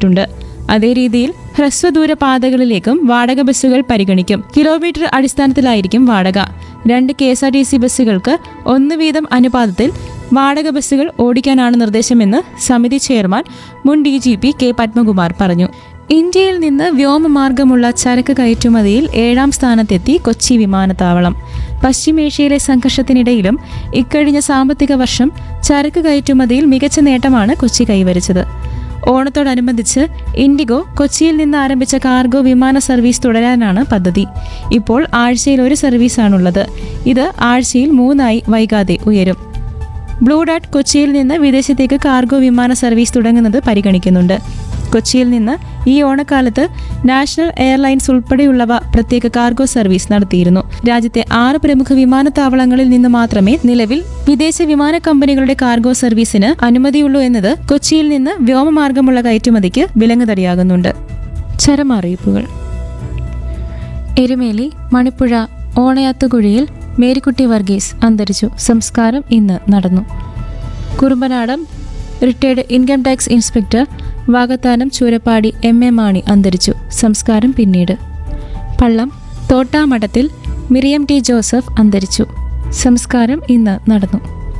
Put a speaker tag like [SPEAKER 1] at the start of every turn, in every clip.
[SPEAKER 1] ആരംഭിച്ചിട്ടുണ്ട് അതേ രീതിയിൽ ഹ്രസ്വദൂര പാതകളിലേക്കും വാടക ബസ്സുകൾ പരിഗണിക്കും കിലോമീറ്റർ അടിസ്ഥാനത്തിലായിരിക്കും വാടക രണ്ട് K S R T C ബസ്സുകൾക്ക് ഒന്ന് വീതം അനുപാതത്തിൽ വാടക ബസ്സുകൾ ഓടിക്കാനാണ് നിർദ്ദേശമെന്ന് സമിതി ചെയർമാൻ മുൻ D G P K Padmakumar പറഞ്ഞു ഇന്ത്യയിൽ നിന്ന് വ്യോമമാർഗമുള്ള ചരക്ക് കയറ്റുമതിയിൽ ഏഴാം സ്ഥാനത്തെത്തി കൊച്ചി വിമാനത്താവളം പശ്ചിമേഷ്യയിലെ സംഘർഷത്തിനിടയിലും ഇക്കഴിഞ്ഞ സാമ്പത്തിക വർഷം ചരക്ക് കയറ്റുമതിയിൽ മികച്ച നേട്ടമാണ് കൊച്ചി കൈവരിച്ചത് ഓണത്തോടനുബന്ധിച്ച് ഇൻഡിഗോ കൊച്ചിയിൽ നിന്ന് ആരംഭിച്ച കാർഗോ വിമാന സർവീസ് തുടരാനാണ് പദ്ധതി ഇപ്പോൾ ആഴ്ചയിൽ ഒരു സർവീസാണുള്ളത് ഇത് ആഴ്ചയിൽ മൂന്നായി വൈകാതെ ഉയരും ബ്ലൂ ഡാർട്ട് കൊച്ചിയിൽ നിന്ന് വിദേശത്തേക്ക് കാർഗോ വിമാന സർവീസ് തുടങ്ങുന്നത് പരിഗണിക്കുന്നുണ്ട് കൊച്ചിയിൽ നിന്ന് ഈ ഓണക്കാലത്ത് നാഷണൽ എയർലൈൻസ് ഉൾപ്പെടെയുള്ളവ പ്രത്യേക കാർഗോ സർവീസ് നടത്തിയിരുന്നു രാജ്യത്തെ ആറ് പ്രമുഖ വിമാനത്താവളങ്ങളിൽ നിന്ന് മാത്രമേ നിലവിൽ വിദേശ വിമാന കമ്പനികളുടെ കാർഗോ സർവീസിന് അനുമതിയുള്ളൂ എന്നത് കൊച്ചിയിൽ നിന്ന് വ്യോമമാർഗമുള്ള കയറ്റുമതിക്ക് വിലങ്ങുതടിയാകുന്നുണ്ട് ചരമറിയിപ്പുകൾ എരുമേലി മണിപ്പുഴ ഓണയാത്തുകുഴിയിൽ മേരിക്കുട്ടി വർഗീസ് അന്തരിച്ചു സംസ്കാരം ഇന്ന് നടന്നു Kurumbanadam retired income tax inspector Vakathanam Choorappadi M A Mani അന്തരിച്ചു സംസ്കാരം പിന്നീട് പള്ളം തോട്ടാമഠത്തിൽ മിറിയം ടി ജോസഫ് അന്തരിച്ചു സംസ്കാരം ഇന്ന് നടന്നു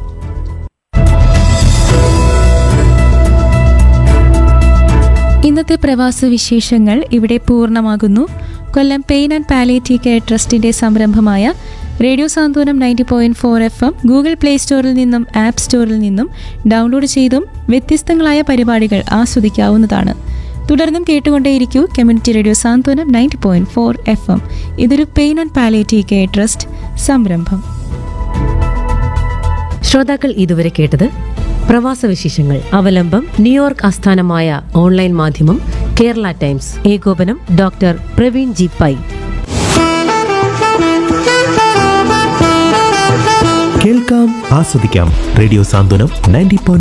[SPEAKER 1] ഇന്നത്തെ പ്രവാസ വിശേഷങ്ങൾ ഇവിടെ പൂർണ്ണമാകുന്നു Kollam pain and palliative care ട്രസ്റ്റിന്റെ സംരംഭമായ radio Santhwanam ninety point four F M Google play സ്റ്റോറിൽ നിന്നും ആപ്പ് സ്റ്റോറിൽ നിന്നും ഡൗൺലോഡ് ചെയ്തും വ്യത്യസ്തങ്ങളായ പരിപാടികൾ ആസ്വദിക്കാവുന്നതാണ് തുടർന്നും കേട്ടുകൊണ്ടേയിരിക്കൂ community radio Santhwanam ninety point four F M ഇതൊരു pain and palliative care trust സംരംഭം
[SPEAKER 2] ശ്രോതാക്കൾ ഇതുവരെ കേട്ടത് പ്രവാസ വിശേഷങ്ങൾ അവലംബം ന്യൂയോർക്ക് ആസ്ഥാനമായ ഓൺലൈൻ മാധ്യമം കേരള ടൈംസ് ഏകോപനം ഡോക്ടർ പ്രവീൺ ജി പൈ
[SPEAKER 3] കേൾക്കാം ആസ്വദിക്കാം റേഡിയോ സാന്ത്വനം നയൻറ്റി